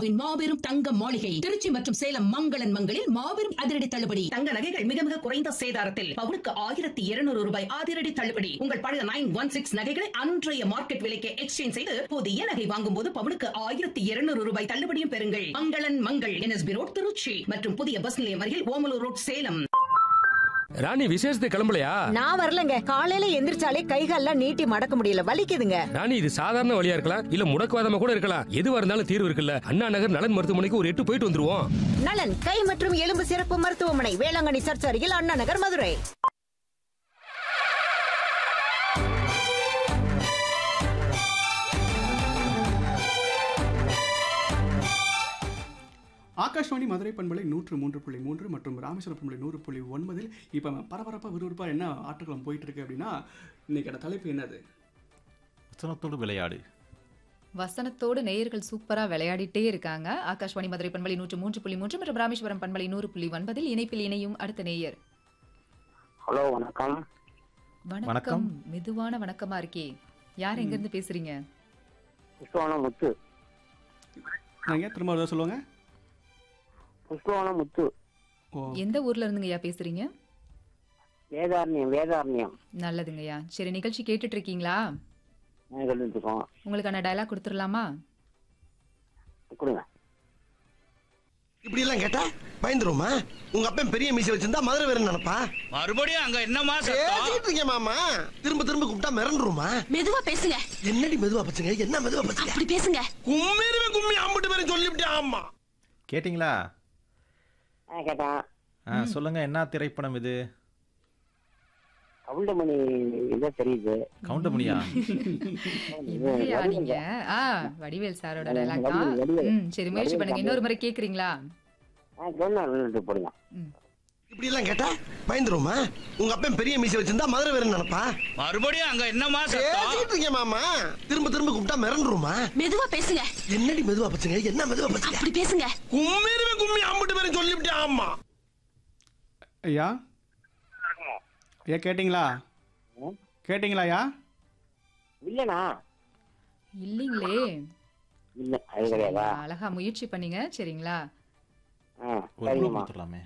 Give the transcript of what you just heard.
இந்தியாவின் மாபெரும் தங்க மாளிகை திருச்சி மற்றும் சேலம் மங்களன் மங்களில் மாபெரும் அதிரடி தள்ளுபடி தங்க நகைகள் மிக மிக குறைந்த சேதாரத்தில் பவுனுக்கு ஆயிரத்தி இருநூறு ரூபாய் அதிரடி தள்ளுபடி உங்கள் பழைய நைன் ஒன் சிக்ஸ் நகைகளை அன்றைய மார்க்கெட் விலைக்கு எக்ஸ்சேஞ்ச் செய்து புதிய நகை வாங்கும் போது பவுனுக்கு ஆயிரத்தி இருநூறு ரூபாய் தள்ளுபடியும் பெறுங்கள் மங்களன் மங்கள் என்எஸ்பி ரோட் திருச்சி மற்றும் புதிய பஸ் நிலையம் அருகில் ஓமலூர் ரோட் சேலம் ராணி விசேஷத்துக்கு கிளம்பலையா நான் வரலங்க காலையில எந்திரிச்சாலே கைகால்லாம் நீட்டி மடக்க முடியல வலிக்குதுங்க ராணி இது சாதாரண வழியா இருக்கலாம் இல்ல முடக்குவாதமா கூட இருக்கலாம் எதுவா இருந்தாலும் தீர்வு இருக்குல்ல அண்ணா நகர் நலன் மருத்துவமனைக்கு ஒரு எட்டு போயிட்டு வந்துருவோம் நலன் கை மற்றும் எலும்பு சிறப்பு மருத்துவமனை வேளாங்கண்ணி சர்ச் அருகில் அண்ணா நகர் மதுரை ஆகாஷ்வாணி மதுரை பண்பலை நூற்று மூன்று புள்ளி மூன்று மற்றும் ராமேஸ்வரம் பண்பலை நூறு புள்ளி ஒன்பதில் இப்போ பரபரப்பாக விறுவிறுப்பாக என்ன ஆட்டுக்களம் போயிட்டு இருக்கு அப்படின்னா இன்னைக்கான தலைப்பு என்னது வசனத்தோடு விளையாடு வசனத்தோடு நேயர்கள் சூப்பரா விளையாடிட்டே இருக்காங்க ஆகாஷ்வாணி மதுரை பண்பலை நூற்று மூன்று புள்ளி மூன்று மற்றும் ராமேஸ்வரம் பண்பலை நூறு புள்ளி ஒன்பதில் இணைப்பில் இணையும் அடுத்த நேயர் ஹலோ வணக்கம் வணக்கம் வணக்கம். மெதுவான வணக்கமா இருக்கே யார் எங்க இருந்து பேசுறீங்க புஷ்பவனம் முத்து நாங்கள் திரும்ப ஒரு தடவை சொல்லுவாங்க புஷ்பவனம் முத்து ஓ எந்த ஊர்ல இருந்துங்கய்யா பேசுறீங்க வேதாரண்யம் வேதாரண்யம் நல்லதுங்கய்யா சரி நிகழ்ச்சி கேட்டுட்டு இருக்கீங்களா நாங்கள் சொல்லிட்டு இருக்கோம் உங்களுக்கான டயலாக் கொடுத்துடலாமா கொடுங்க இப்படி எல்லாம் கேட்டா பயந்துருமா உங்க அப்பன் பெரிய மீசை வச்சிருந்தா மதுரை வேற நினைப்பா மறுபடியும் அங்க என்னமா சத்தம் பேசிட்டு இருக்கேன் மாமா திரும்ப திரும்ப கூப்பிட்டா மிரண்டுருமா மெதுவா பேசுங்க என்னடி மெதுவா பச்சுங்க என்ன மெதுவா பச்சுங்க அப்படி பேசுங்க கும்மிருவே கும்மி அம்பிட்டு பேரும் சொல்லிவிட்டேன் ஆமா கேட்டிங்களா ஆ கேட்டேன் ஆ சொல்லுங்க என்ன திரைப்படம் இது கவுண்டமணி இதை தெரியுது கவுண்டமணியா என்னங்கய்யா நீங்க ஆ வடிவேல் சாரோட டயலாக் தான் வடிவேல், வடிவேல். ம் சரி முயற்சி பண்ணுங்க இன்னொரு முறை கேக்குறீங்களா ஆ சொன்னா போடுங்க இப்படி எல்லாம் கேட்டா பயந்துருமா உங்க அப்பன் பெரிய மீசை வச்சிருந்தா மதுரை வேற நினைப்பா மறுபடியும் அங்க என்னமா சத்தம் பேசிட்டு இருக்கேன் மாமா திரும்ப திரும்ப கூப்பிட்டா மிரண்டுருமா மெதுவா பேசுங்க என்னடி மெதுவா பச்சுங்க என்ன மெதுவா பச்சுங்க அப்படி பேசுங்க கும்மிருவே கும்மி அம்பிட்டு பேரும் சொல்லிவிட்டேன் ஆமா ஐயா ஐயா கேட்டிங்களா கேட்டிங்களா ஐயா இல்லைண்ணா இல்லீங்களே இல்லை அது கிடையாதா அழகா முயற்சி பண்ணீங்க சரிங்களா ஆ ஒரு ரூபா சரிங்கம்மா கொடுத்துடலாமே